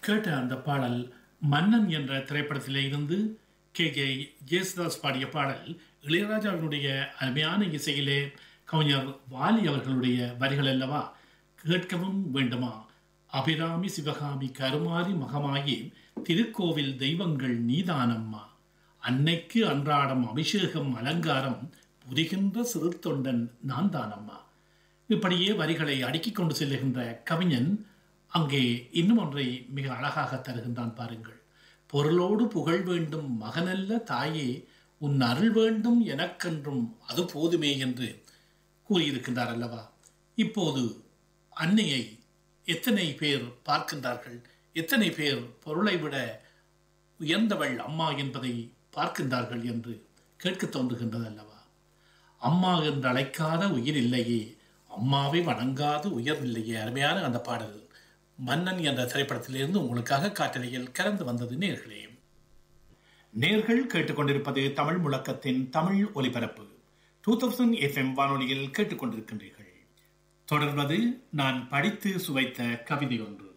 கேட்ட அந்த பாடல் மன்னன் என்ற திரைப்படத்திலே இருந்து கே ஜே ஜேசுதாஸ் பாடிய பாடல் இளையராஜாவினுடைய அருமையான இசையிலே கவிஞர் வாலி அவர்களுடைய வரிகள் அல்லவா கேட்கவும் வேண்டுமா அபிராமி சிவகாமி கருமாரி மகமாயி திருக்கோவில் தெய்வங்கள் நீதானம்மா அன்னைக்கு அன்றாடம் அபிஷேகம் அலங்காரம் புரிகின்ற சிறு தொண்டன் நான் தானம்மா இப்படியே வரிகளை அடுக்கிக் கொண்டு செல்லுகின்ற கவிஞன் அங்கே இன்னும் ஒன்றை மிக அழகாக தருகின்றான் பாருங்கள் பொருளோடு புகழ் வேண்டும் மகனல்ல தாயே உன் அருள் வேண்டும் எனக்கென்றும் அது போதுமே என்று கூறியிருக்கின்றார் அல்லவா இப்போது அன்னையை எத்தனை பேர் பார்க்கின்றார்கள் எத்தனை பேர் பொருளை விட உயர்ந்தவள் அம்மா என்பதை பார்க்கின்றார்கள் என்று கேட்க தோன்றுகின்றது அல்லவா அம்மா என்று அழைக்காத உயிர் இல்லையே அம்மாவை வணங்காத உயர் இல்லையே அருமையான அந்த பாடல் மன்னன் என்ற திரைப்படத்திலிருந்து உங்களுக்காக காட்டலையில் கலந்து வந்தது நேர்களே நேர்கள் கேட்டுக்கொண்டிருப்பது தமிழ் முழக்கத்தின் தமிழ் ஒலிபரப்பு டூ தௌசண்ட் எஃப்எம் வானொலியில் கேட்டுக்கொண்டிருக்கின்றீர்கள் தொடர்வது நான் படித்து சுவைத்த கவிதை ஒன்று